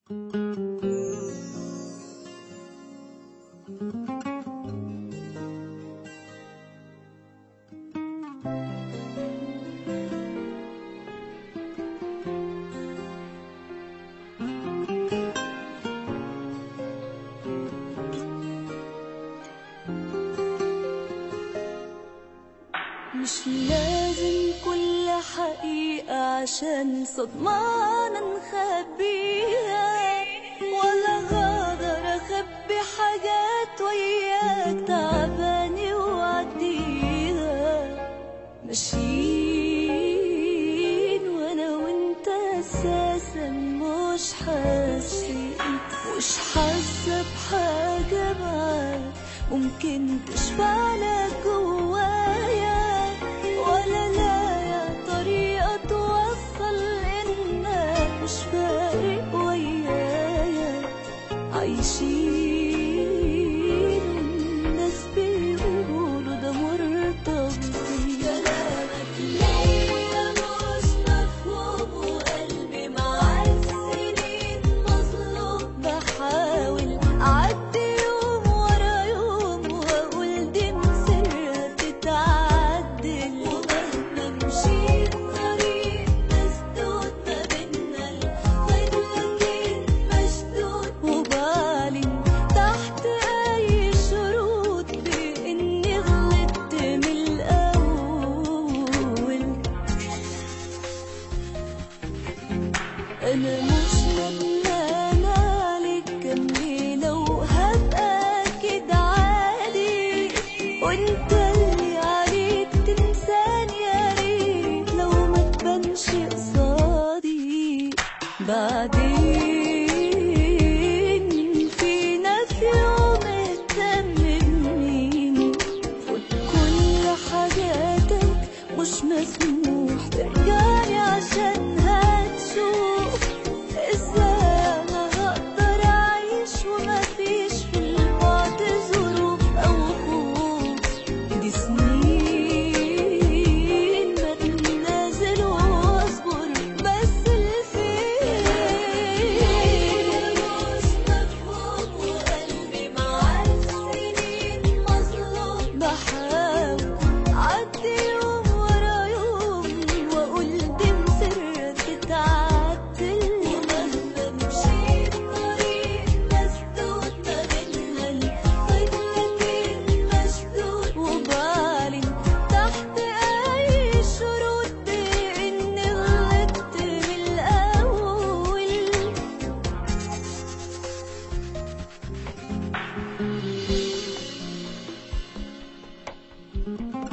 مش لازم كل حقيقة عشان صدمانة نخبيها ولا غادر أخبي حاجات وياك تعباني وعديها ماشيين وأنا وأنت أساسا مش حاسين مش حاسة بحاجة معاك ممكن تشفع لك جوايا ولا لا يا طريقة توصل إنك مش فارق ويايا عايشين الناس بيقولوا ده مرتبط كلامك ليا مش مفهوم وقلبي مع السنين مظلوم بحاول أعدي يوم ورا يوم وأقول دي مسرة تتعدل ومهما مشيت طريق مسدود ما بينا الخيط لكن مشدود وبعلن تحت أي شروط بإني غلطت من الأول أنا مش ندمانة عليك كملي لو هبقى كده عادي وانت اللي عليك تنساني يا ريت لو ما تبانش قصادي بعدين فينا في يوم اهتم بمين خد كل حاجاتك مش مسموح ترجعني عشان هتشوف ازاي انا هقدر اعيش وما فيش في البعد ظروف او خوف دي سنين بتنازل واصبر بس الفين مش مفهوم وقلبي مع السنين مظلوم بحاول أعدي يوم ورا يوم وأقول دي مسرة تتعدل ومهما مشيت طريق مسدود ما بينا الخيط لكن مشدود وبعلن تحت أي شروط بإني غلطت من الأول thank you